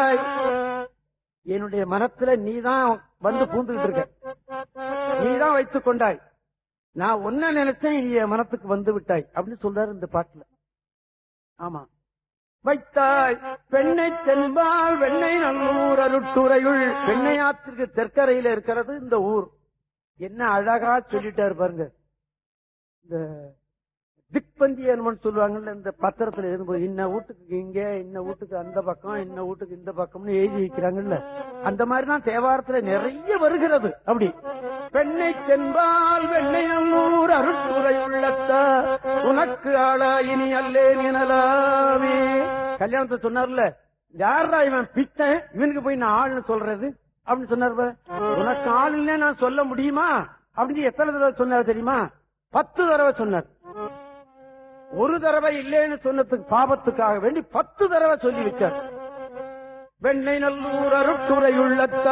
வைத்தாய் என்னுடைய மனத்துல நீதான் வந்து பூந்துகிட்டு இருக்க நீதான் வைத்துக் கொண்டாய் நான் ஒன்ன நினைச்சேன் நீ என் மனத்துக்கு வந்து விட்டாய் அப்படின்னு சொல்றாரு இந்த பாட்டுல ஆமா வைத்தாய் பெண்ணை தென்பால் வெண்ணை நல்லூர் அருட்டுறையுள் பெண்ணையாத்திற்கு தெற்கரையில இருக்கிறது இந்த ஊர் என்ன அழகா சொல்லிட்டாரு பாருங்க இந்த திக்பந்தியன்மன் சொல்லுவாங்கல்ல இந்த பத்திரத்துல எழுதும்போது இன்ன வீட்டுக்கு இங்க இன்ன வீட்டுக்கு அந்த பக்கம் இன்ன வீட்டுக்கு இந்த பக்கம்னு எழுதி வைக்கிறாங்கல்ல அந்த மாதிரிதான் தேவாரத்துல நிறைய வருகிறது அப்படி பெண்ணை தென்பால் வெண்ணை நல்லூர் அருட்டுரை உள்ளத்த உனக்கு ஆளா இனி அல்லேன் எனலாமே கல்யாணத்தை சொன்னார்ல யாரா இவன் பித்தன் இவனுக்கு போய் நான் ஆள்னு சொல்றது அப்படின்னு சொன்னார் பாரு. உனக்கு ஆள் இல்ல நான் சொல்ல முடியுமா அப்படின்னு எத்தனை தடவை சொன்னார் தெரியுமா பத்து தடவை சொன்னார் ஒரு தடவை இல்லைன்னு சொன்னதுக்கு பாபத்துக்காக வேண்டி பத்து தடவை சொல்லி வச்சார் வெண்ணை நல்லூர் அருட்டுரை உள்ளத்த